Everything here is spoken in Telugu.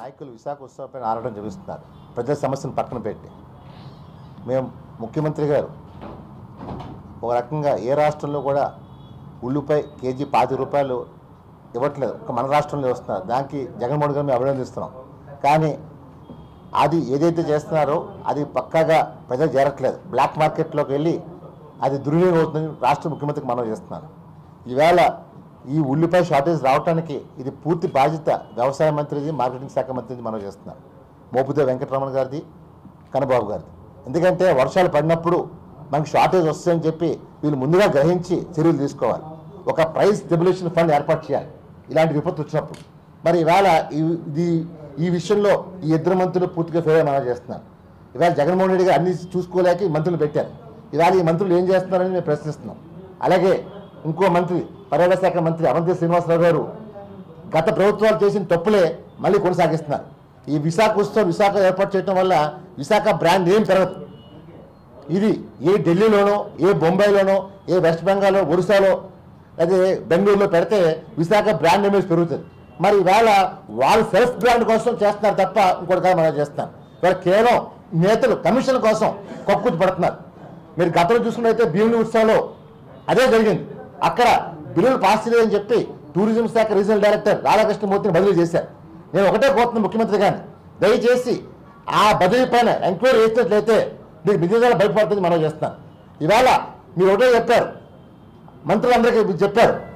నాయకులు విశాఖ ఉత్సవంపై ఆరడం చూపిస్తున్నారు ప్రజల సమస్యను పక్కన పెట్టి మేము ముఖ్యమంత్రి గారు ఒక రకంగా ఏ రాష్ట్రంలో కూడా ఉల్లిపై కేజీ పాతి రూపాయలు ఇవ్వట్లేదు ఒక మన రాష్ట్రంలో వస్తున్నారు దానికి జగన్మోహన్ గారు మేము అభినందిస్తున్నాం కానీ అది ఏదైతే చేస్తున్నారో అది పక్కాగా ప్రజలు చేరట్లేదు బ్లాక్ మార్కెట్లోకి వెళ్ళి అది దుర్వినియోగం అవుతుందని రాష్ట్ర ముఖ్యమంత్రికి మనం చేస్తున్నాను ఈవేళ ఈ ఉల్లిపాయ షార్టేజ్ రావడానికి ఇది పూర్తి బాధ్యత వ్యవసాయ మంత్రిది మార్కెటింగ్ శాఖ మంత్రిది మనం చేస్తున్నాం మోపుదే వెంకటరమణ గారిది కనబాబు గారిది ఎందుకంటే వర్షాలు పడినప్పుడు మనకి షార్టేజ్ వస్తుందని చెప్పి వీళ్ళు ముందుగా గ్రహించి చర్యలు తీసుకోవాలి ఒక ప్రైస్ స్టెబిలేషన్ ఫండ్ ఏర్పాటు చేయాలి ఇలాంటి విపత్తు వచ్చినప్పుడు మరి ఇవాళ ఈ- ఇది ఈ విషయంలో ఈ ఇద్దరు మంత్రులు పూర్తిగా ఫెయిల్ మనం చేస్తున్నారు ఇవాళ జగన్మోహన్ రెడ్డి గారు అన్ని చూసుకోలేక ఈ మంత్రులు పెట్టారు ఇవాళ ఈ మంత్రులు ఏం చేస్తున్నారని మేము ప్రశ్నిస్తున్నాం అలాగే ఇంకో మంత్రి పర్యాటక శాఖ మంత్రి అవంతి శ్రీనివాసరావు గారు గత ప్రభుత్వాలు చేసిన తప్పులే మళ్ళీ కొనసాగిస్తున్నారు ఈ విశాఖ ఉత్సవం విశాఖ ఏర్పాటు చేయడం వల్ల విశాఖ బ్రాండ్ ఏం పెరగదు ఇది ఏ ఢిల్లీలోనో ఏ బొంబాయిలోనో ఏ వెస్ట్ బెంగాల్లో ఒరిస్సాలో అదే బెంగళూరులో పెడితే విశాఖ బ్రాండ్ ఇమేజ్ పెరుగుతుంది మరి ఇవాళ వాళ్ళు సెల్ఫ్ బ్రాండ్ కోసం చేస్తున్నారు తప్ప ఇంకోటి కాదు మనం చేస్తున్నారు ఇవాళ కేవలం నేతలు కమిషన్ కోసం కక్కుతి పడుతున్నారు మీరు గతంలో చూసుకున్నైతే భీమిని ఉత్సవంలో అదే జరిగింది అక్కడ బిల్లులు పాస్ చేయలేదని చెప్పి టూరిజం శాఖ రీజనల్ డైరెక్టర్ రాధాకృష్ణమూర్తిని బదిలీ చేశారు నేను ఒకటే కోరుతున్నాను ముఖ్యమంత్రి గారిని దయచేసి ఆ బదిలీ పైన ఎంక్వైరీ చేసినట్లయితే మీకు నిజంగా బయటపడుతుంది మనం చేస్తున్నాను ఇవాళ మీరు ఒకటే చెప్పారు మంత్రులందరికీ మీరు చెప్పారు